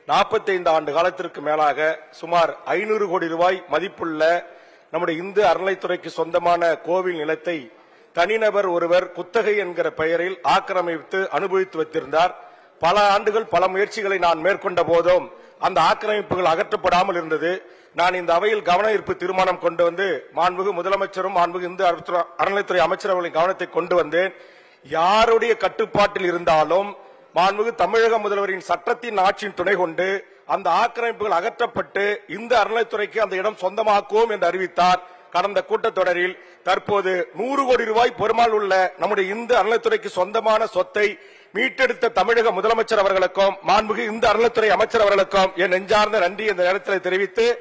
45 ஆண்டு காலத்திற்கு மேலாக சுமார் ஐநூறு கோடி ரூபாய் மதிப்புள்ள நம்முடைய இந்து அறநிலைத்துறைக்கு சொந்தமான கோவில் நிலத்தை தனிநபர் ஒருவர் குத்தகை என்கிற பெயரில் ஆக்கிரமித்து அனுபவித்து வைத்திருந்தார் பல ஆண்டுகள் பல முயற்சிகளை நான் மேற்கொண்ட போதும் அந்த ஆக்கிரமிப்புகள் அகற்றப்படாமல் இருந்தது நான் இந்த அவையில் கவன ஈர்ப்பு தீர்மானம் கொண்டு வந்து மாண்புமிகு முதலமைச்சரும் மாண்புமிகு இந்து அறத்துறை- அறநிலைத்துறை அமைச்சர் அவர்களின் கவனத்தை கொண்டு வந்தேன் யாருடைய கட்டுப்பாட்டில் இருந்தாலும் மாண்புமிகு தமிழக முதல்வரின் சட்டத்தின் ஆட்சியின் துணை கொண்டு அந்த ஆக்கிரமிப்புகள் அகற்றப்பட்டு இந்த அறநிலைத்துறைக்கு அந்த இடம் சொந்தமாக்குவோம் என்று அறிவித்தார் கடந்த கூட்டத்தொடரில் தற்போது நூறு கோடி ரூபாய் பெருமாள் உள்ள நம்முடைய இந்து அறநிலைத்துறைக்கு சொந்தமான சொத்தை மீட்டெடுத்த தமிழக முதலமைச்சர் அவர்களுக்கும் மாண்புமிகு இந்து அறநிலைத்துறை அமைச்சர் அவர்களுக்கும் என் நெஞ்சார்ந்த நன்றி இந்த நேரத்தில் தெரிவித்து